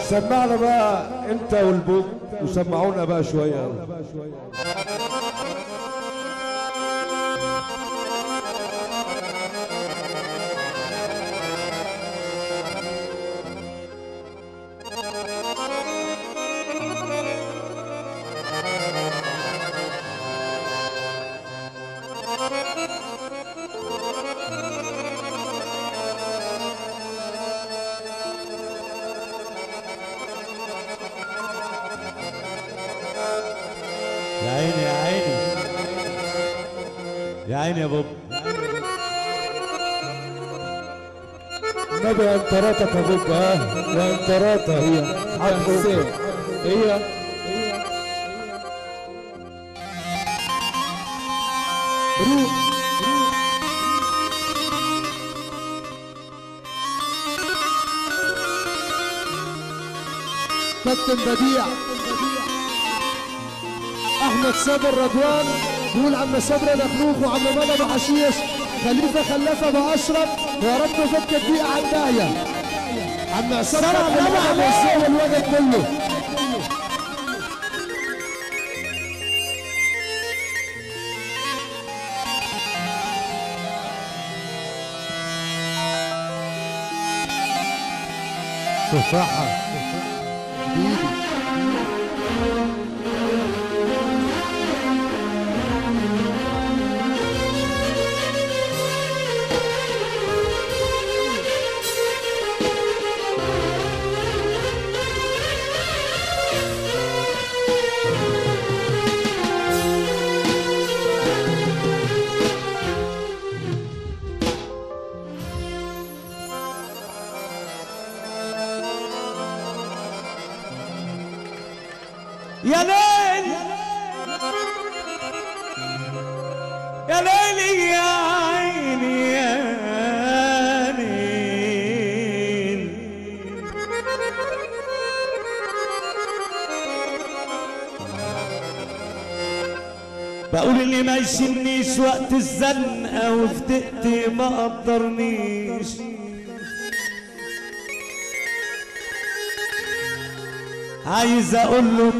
سمعنا بقى انت والبوك وسمعونا بقى شويه يا عيني يا عيني يا عيني يا بابا النبي انطرتك يا بوك ها يا انطرتها هي حسين هي روح كابتن بديع احمد صابر رضوان بيقول عم صبري مخلوق وعم مدى ابو حشيش خليفه خلافه ابو اشرف ويا رب فك الدقيقه على الداهيه عم عصام عم الزي الوجه كله تفاحة يا ليل يا ليل يا عيني يا ليل بقول اللي ما يشنيش وقت الزنقة وفتقت ما قدرنيش عايز اقول له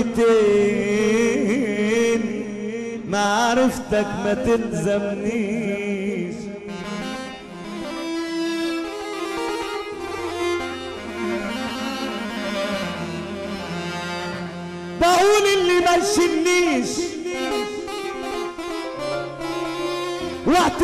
كلمتين معرفتك ما تلزمنيش بقول اللي ما يشنيش وقت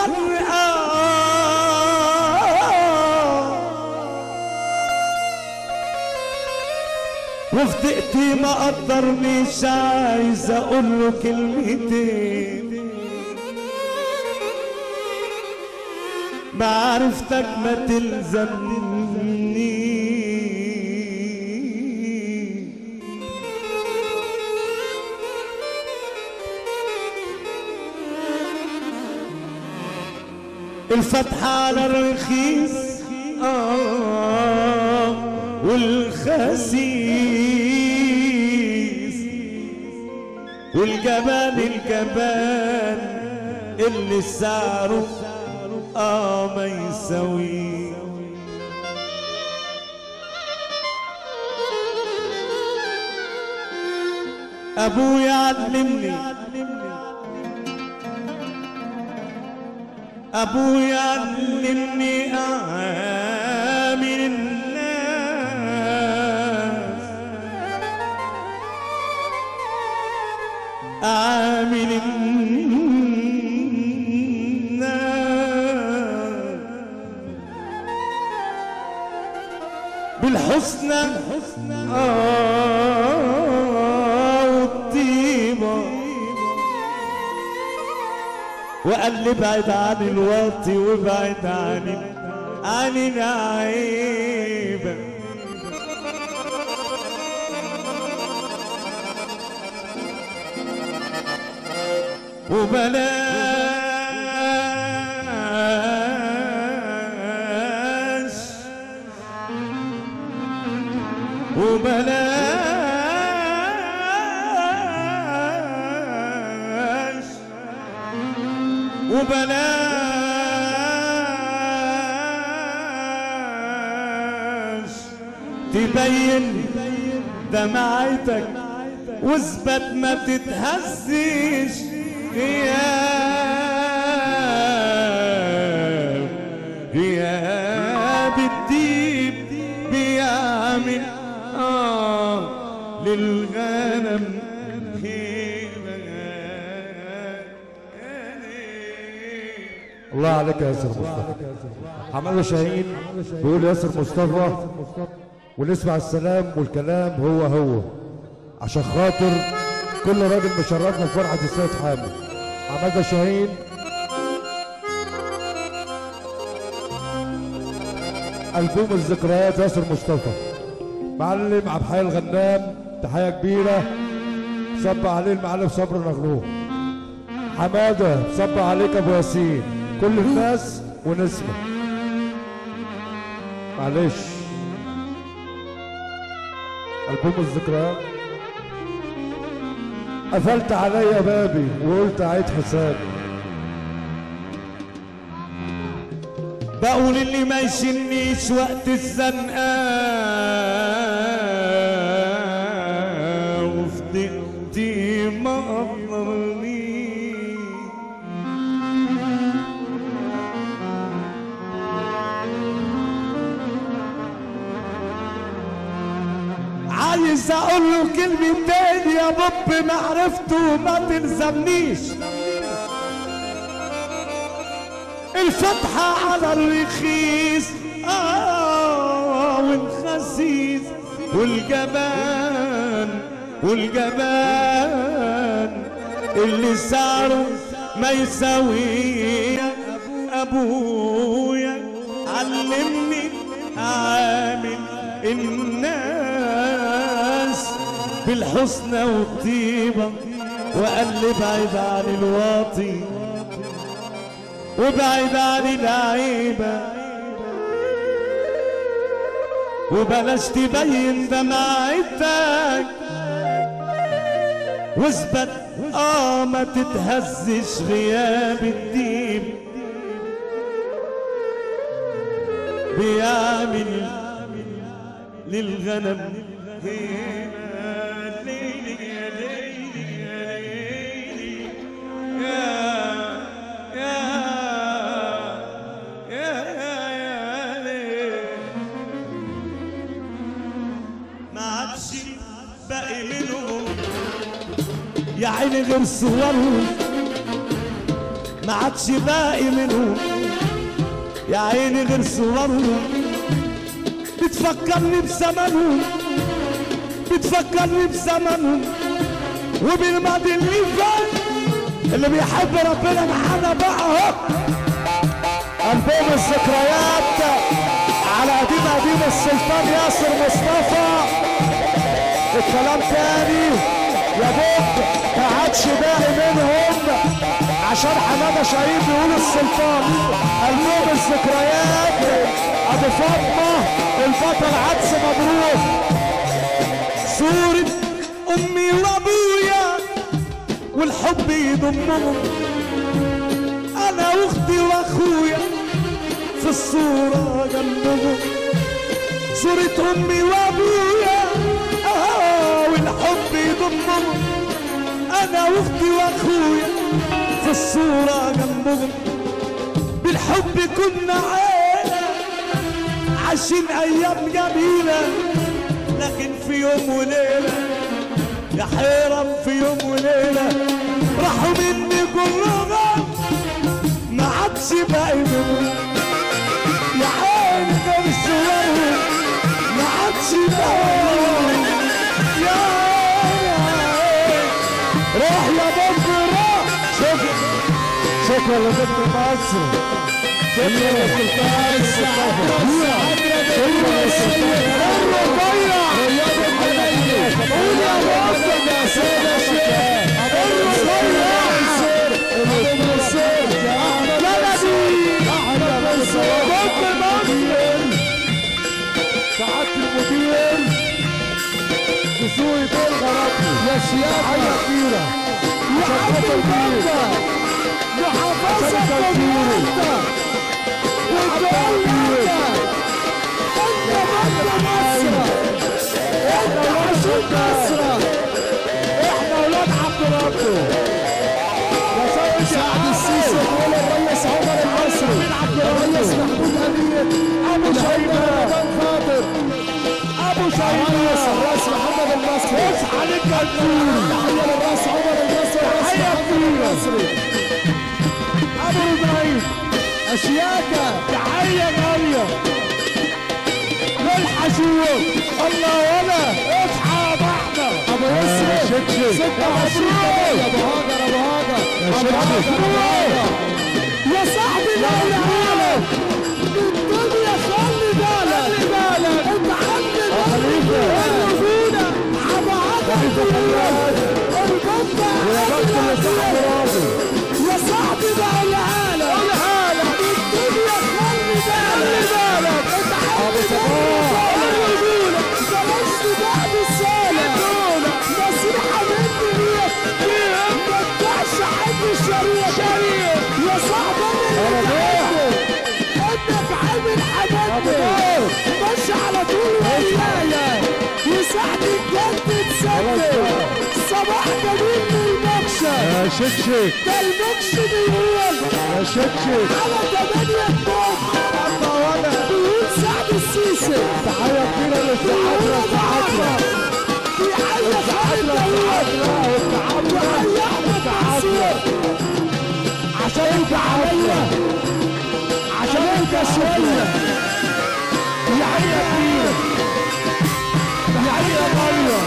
الزرقاء وفتقتي ما قدرنيش عايز اقول له كلمتين معرفتك ما تلزمني الفتحة على الرخيص آه والخسيس والجبان الجبان اللي سعره اه ما يساويه ابويا علمني ابويا علمني اعامل الناس اعامل الناس بالحسنى آه والطيبة وقال لي ابعد عن الواطي وابعد عن ال- عن العيبة وبلاش وبلاش وبلاش تبين دمعتك واثبت ما تتهزش غياب غياب الديب بيعمل آه للغنم هيبة الله عليك يا ياسر مصطفى حماده شاهين بيقول ياسر مصطفى ونسمع السلام والكلام هو هو عشان خاطر كل راجل مشرفنا في فرحه السيد حامد حماده شاهين ألبوم الذكريات ياسر مصطفى معلم عبد الحي الغنام تحية كبيرة صب عليه المعلم صبر نغلوه حمادة صب عليك أبو ياسين كل الناس ونسمة معلش ألبوم الذكريات قفلت عليا بابي وقلت عيد حسابي بقول اللي ما يشنيش وقت الزنقة وفي ضيقتي ما قدرني عايز اقول له كلمتين يا بب معرفته ما تلزمنيش الفتحة على الرخيص آه والخسيس والجبان والجبان اللي سعره ما يساوي أبويا علمني أعامل الناس بالحسنى والطيبة وقال لي بعيد عن الواطي وبعيد عن العيبة وبلاش تبين دمعتك واثبت اه ما تتهزش غياب الدين بيعمل للغنم هيبة ليلي يا ليلي يا ليلي يا يا يا يا يا ليل ما عادش باقي منهم يا عيني غير صورهم ما عادش باقي منهم يا عيني غير صورهم بتفكرني بزمنهم بتفكرني بزمنهم وبالماضي اللي فات اللي بيحب ربنا معانا بقى اهو ألبوم الذكريات على قديم قديم السلطان ياسر مصطفى الكلام تاني يا بوب ما عادش باقي منهم عشان حماده شهيد بيقول السلطان ألبوم الذكريات ابو فاطمه البطل عدس مبروك صورة أمي وأبويا والحب يضمهم أنا وأختي وأخويا في الصورة جنبهم صورة أمي وأبويا آه والحب يضمهم أنا وأختي وأخويا في الصورة جنبهم بالحب كنا عيلة عايشين أيام جميلة لكن في يوم وليلة يا حيرم في يوم وليلة راحوا مني كلهم ما عادش باقي منهم يا عين دول صورهم ما عادش باقي منهم يا عين روح يا بوب روح شكرا شكرا لبنت مصر شكرا للسلطان مصطفى شكرا للسلطان الربيع رياض الحلالي قول يا بوب يا سيد الشيخ الربيع ابو منصور بلدي احمد منصور بوب مصر سعادة المدير دسوقي فوق غربي يا شياخ حياة كبيرة يا عبد البلدة محافظة البلدة والدولة انت بلد مصر ابو شيماء رمضان خاطر ابو الرئيس شيماء الرئيس محمد المصري اصحى للجنون تحية للرئيس عمر المصري والرئيس تحية محمد كبيرة. المصري ابو ابراهيم اشياكا تحية غالية للحشوش الله ولا اصحى يا ابو احمد ابو يسري شكشك. 26 يا ابو هاجر ابو هاجر ابو شكشك. هاجر ابو هاجر يا صاحبي لا بالك الدنيا خلي بالك خلي بالك انت عند خليفة. الرجولة عبعتك البنت يا بخت اللي صاحبه راضي يا صاحبي بقولها لك قولها لك الدنيا خلي بالك خلي بالك انت أبو عند صباح. الرجولة بلاش تباع بالسالة نصيحة مني ليك ما تدعش حد الشريك يا صاحبي انا اللي بحبه انك عامل حبيبتي ماشي على طول ويايا يساعدك جد تسدد صباح جميل للمكشف يا شكشك ده المكشف بيقول يا شكشك على تمانية بوم الله ولا بيقول سعد السيسي تحية كبيرة للتحدرة التحدرة في حي خالد داوود وحي احمد عصير عشان انت عليا عشان انت شويه يا عيني كبير يا عيني غاليه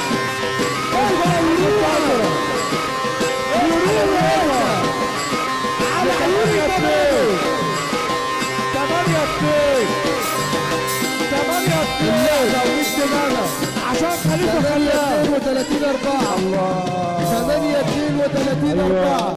على عيوني كمان تمانية اتنين تمانية اللعبة ومش دماغة عشان خليفه خلاف 32 4 الله 8 32 4